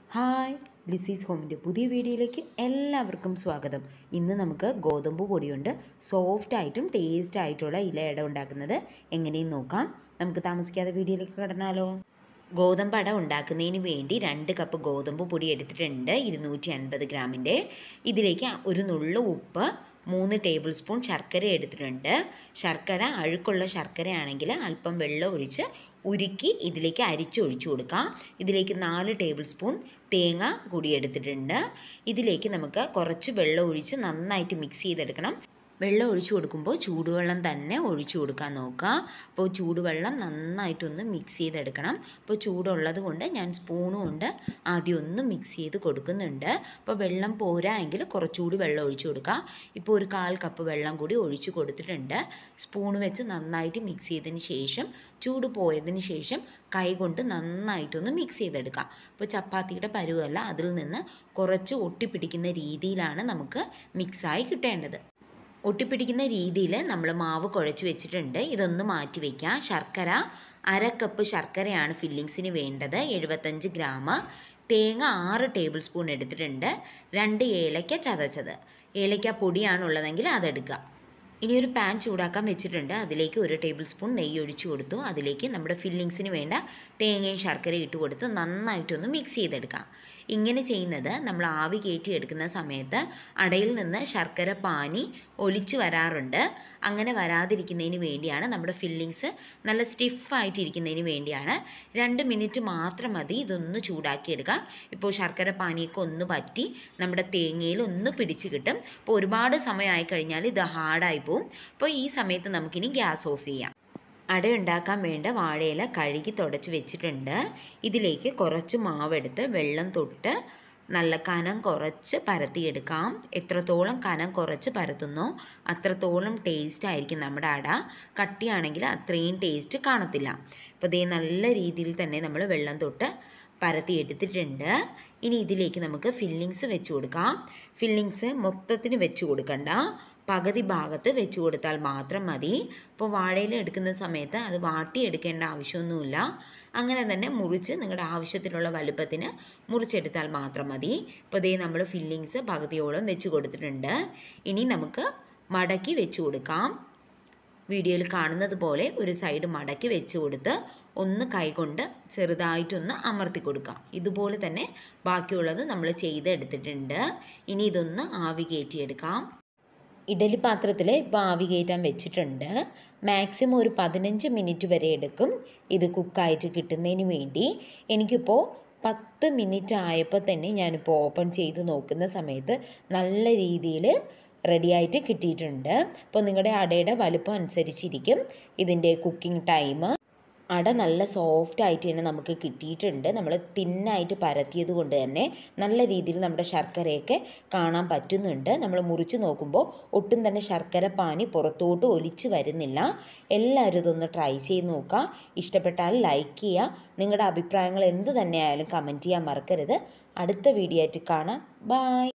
hi ലിസീസ് ഹോമിൻ്റെ പുതിയ വീഡിയോയിലേക്ക് എല്ലാവർക്കും സ്വാഗതം ഇന്ന് നമുക്ക് ഗോതമ്പ് പൊടിയുണ്ട് സോഫ്റ്റ് ആയിട്ടും ടേസ്റ്റ് ആയിട്ടുള്ള ഇലയട ഉണ്ടാക്കുന്നത് എങ്ങനെയും നോക്കാം നമുക്ക് താമസിക്കാതെ വീഡിയോയിലേക്ക് കടന്നാലോ ഗോതമ്പ് അട ഉണ്ടാക്കുന്നതിന് വേണ്ടി രണ്ട് കപ്പ് ഗോതമ്പ് പൊടി എടുത്തിട്ടുണ്ട് ഇരുന്നൂറ്റി അൻപത് ഗ്രാമിൻ്റെ ഇതിലേക്ക് ഒരു നുള്ളു ഉപ്പ് മൂന്ന് ടേബിൾ സ്പൂൺ ശർക്കര എടുത്തിട്ടുണ്ട് ശർക്കര അഴുക്കുള്ള ശർക്കരയാണെങ്കിൽ അല്പം വെള്ളം ഒഴിച്ച് ഉരുക്കി ഇതിലേക്ക് അരിച്ച് ഒഴിച്ചു കൊടുക്കാം ഇതിലേക്ക് നാല് ടേബിൾ സ്പൂൺ തേങ്ങ കൂടി എടുത്തിട്ടുണ്ട് ഇതിലേക്ക് നമുക്ക് കുറച്ച് വെള്ളം ഒഴിച്ച് നന്നായിട്ട് മിക്സ് ചെയ്തെടുക്കണം വെള്ളം ഒഴിച്ചു കൊടുക്കുമ്പോൾ ചൂടുവെള്ളം തന്നെ ഒഴിച്ചു കൊടുക്കാൻ നോക്കുക അപ്പോൾ ചൂടുവെള്ളം നന്നായിട്ടൊന്ന് മിക്സ് ചെയ്തെടുക്കണം അപ്പോൾ ചൂടുള്ളത് കൊണ്ട് ഞാൻ സ്പൂണും കൊണ്ട് ആദ്യം ഒന്ന് മിക്സ് ചെയ്ത് കൊടുക്കുന്നുണ്ട് അപ്പോൾ വെള്ളം പോരാ എങ്കിൽ കുറച്ചുകൂടി വെള്ളം ഒഴിച്ചു കൊടുക്കുക ഇപ്പോൾ ഒരു കാൽ കപ്പ് വെള്ളം കൂടി ഒഴിച്ചു കൊടുത്തിട്ടുണ്ട് സ്പൂൺ വെച്ച് നന്നായിട്ട് മിക്സ് ചെയ്തതിന് ശേഷം ചൂട് പോയതിന് ശേഷം കൈ കൊണ്ട് നന്നായിട്ടൊന്ന് മിക്സ് ചെയ്തെടുക്കാം അപ്പോൾ ചപ്പാത്തിയുടെ പരുവല്ല അതിൽ നിന്ന് കുറച്ച് ഒട്ടിപ്പിടിക്കുന്ന രീതിയിലാണ് നമുക്ക് മിക്സായി കിട്ടേണ്ടത് ഒട്ടിപ്പിടിക്കുന്ന രീതിയിൽ നമ്മൾ മാവ് കുഴച്ച് വെച്ചിട്ടുണ്ട് ഇതൊന്ന് മാറ്റി വയ്ക്കുക ശർക്കര അര കപ്പ് ശർക്കരയാണ് ഫില്ലിങ്സിന് വേണ്ടത് എഴുപത്തഞ്ച് ഗ്രാം തേങ്ങ ആറ് ടേബിൾ സ്പൂൺ എടുത്തിട്ടുണ്ട് രണ്ട് ഏലക്ക ചതച്ചത് ഏലക്ക പൊടിയാണുള്ളതെങ്കിൽ അതെടുക്കുക ഇനി ഒരു പാൻ ചൂടാക്കാൻ വെച്ചിട്ടുണ്ട് അതിലേക്ക് ഒരു ടേബിൾ സ്പൂൺ നെയ്യ് ഒഴിച്ചു കൊടുത്തു അതിലേക്ക് നമ്മുടെ ഫില്ലിങ്സിന് വേണ്ട തേങ്ങയും ശർക്കരയും ഇട്ട് കൊടുത്ത് നന്നായിട്ടൊന്ന് മിക്സ് ചെയ്തെടുക്കാം ഇങ്ങനെ ചെയ്യുന്നത് നമ്മൾ ആവി കയറ്റി എടുക്കുന്ന സമയത്ത് അടയിൽ നിന്ന് ശർക്കര പാനി ഒലിച്ചു വരാറുണ്ട് അങ്ങനെ വരാതിരിക്കുന്നതിന് വേണ്ടിയാണ് നമ്മുടെ ഫില്ലിങ്സ് നല്ല സ്റ്റിഫായിട്ടിരിക്കുന്നതിന് വേണ്ടിയാണ് രണ്ട് മിനിറ്റ് മാത്രം മതി ഇതൊന്ന് ചൂടാക്കിയെടുക്കാം ഇപ്പോൾ ശർക്കര പാനിയൊക്കെ ഒന്ന് പറ്റി നമ്മുടെ തേങ്ങയിൽ ഒന്ന് പിടിച്ച് കിട്ടും അപ്പോൾ ഒരുപാട് സമയമായി കഴിഞ്ഞാൽ ഇത് ഹാർഡായി പോവും അപ്പോൾ ഈ സമയത്ത് നമുക്കിനി ഗ്യാസ് ഓഫ് ചെയ്യാം അട ഉണ്ടാക്കാൻ വേണ്ട വാഴയില കഴുകി തുടച്ച് വെച്ചിട്ടുണ്ട് ഇതിലേക്ക് കുറച്ച് മാവെടുത്ത് വെള്ളം തൊട്ട് നല്ല കനം കുറച്ച് പരത്തിയെടുക്കാം എത്രത്തോളം കനം കുറച്ച് പരത്തുന്നോ അത്രത്തോളം ടേസ്റ്റ് ആയിരിക്കും നമ്മുടെ അട കട്ടിയാണെങ്കിൽ അത്രയും ടേസ്റ്റ് കാണത്തില്ല അപ്പോൾ ഇതേ നല്ല രീതിയിൽ തന്നെ നമ്മൾ വെള്ളം തൊട്ട് പരത്തി എടുത്തിട്ടുണ്ട് ഇനി ഇതിലേക്ക് നമുക്ക് ഫില്ലിങ്സ് വെച്ച് കൊടുക്കാം ഫില്ലിങ്സ് മൊത്തത്തിന് വെച്ച് കൊടുക്കണ്ട പകുതി ഭാഗത്ത് വെച്ച് കൊടുത്താൽ മാത്രം മതി ഇപ്പോൾ വാഴയില എടുക്കുന്ന സമയത്ത് അത് വാട്ടിയെടുക്കേണ്ട ആവശ്യമൊന്നുമില്ല അങ്ങനെ തന്നെ മുറിച്ച് നിങ്ങളുടെ ആവശ്യത്തിനുള്ള വലുപ്പത്തിന് മുറിച്ചെടുത്താൽ മാത്രം മതി ഇപ്പോൾ ഇതേ നമ്മൾ ഫില്ലിങ്സ് പകുതിയോളം വെച്ച് കൊടുത്തിട്ടുണ്ട് ഇനി നമുക്ക് മടക്കി വെച്ച് കൊടുക്കാം വീഡിയോയിൽ കാണുന്നത് പോലെ ഒരു സൈഡ് മടക്കി വെച്ച് കൊടുത്ത് ഒന്ന് കൈകൊണ്ട് ചെറുതായിട്ടൊന്ന് അമർത്തി കൊടുക്കാം ഇതുപോലെ തന്നെ ബാക്കിയുള്ളത് നമ്മൾ ചെയ്തെടുത്തിട്ടുണ്ട് ഇനി ഇതൊന്ന് ആവി കയറ്റിയെടുക്കാം ഇഡലി പാത്രത്തിൽ ഇപ്പോൾ ആവി കയറ്റാൻ വെച്ചിട്ടുണ്ട് മാക്സിമം ഒരു പതിനഞ്ച് മിനിറ്റ് വരെ എടുക്കും ഇത് കുക്കായിട്ട് കിട്ടുന്നതിന് വേണ്ടി എനിക്കിപ്പോൾ പത്ത് മിനിറ്റ് ആയപ്പോൾ തന്നെ ഞാനിപ്പോൾ ഓപ്പൺ ചെയ്ത് നോക്കുന്ന സമയത്ത് നല്ല രീതിയിൽ റെഡിയായിട്ട് കിട്ടിയിട്ടുണ്ട് അപ്പോൾ നിങ്ങളുടെ അടയുടെ വലുപ്പം അനുസരിച്ചിരിക്കും ഇതിൻ്റെ കുക്കിംഗ് ടൈം അട നല്ല സോഫ്റ്റ് ആയിട്ട് തന്നെ നമുക്ക് കിട്ടിയിട്ടുണ്ട് നമ്മൾ തിന്നായിട്ട് പരത്തിയത് കൊണ്ട് തന്നെ നല്ല രീതിയിൽ നമ്മുടെ ശർക്കരയൊക്കെ കാണാൻ പറ്റുന്നുണ്ട് നമ്മൾ മുറിച്ച് നോക്കുമ്പോൾ ഒട്ടും തന്നെ ശർക്കര പാനി പുറത്തോട്ട് ഒലിച്ച് വരുന്നില്ല എല്ലാവരും ഇതൊന്ന് ട്രൈ ചെയ്ത് നോക്കുക ഇഷ്ടപ്പെട്ടാൽ ലൈക്ക് ചെയ്യുക നിങ്ങളുടെ അഭിപ്രായങ്ങൾ എന്ത് തന്നെയായാലും കമൻറ്റ് ചെയ്യാൻ മറക്കരുത് അടുത്ത വീഡിയോ ആയിട്ട് കാണാം ബായ്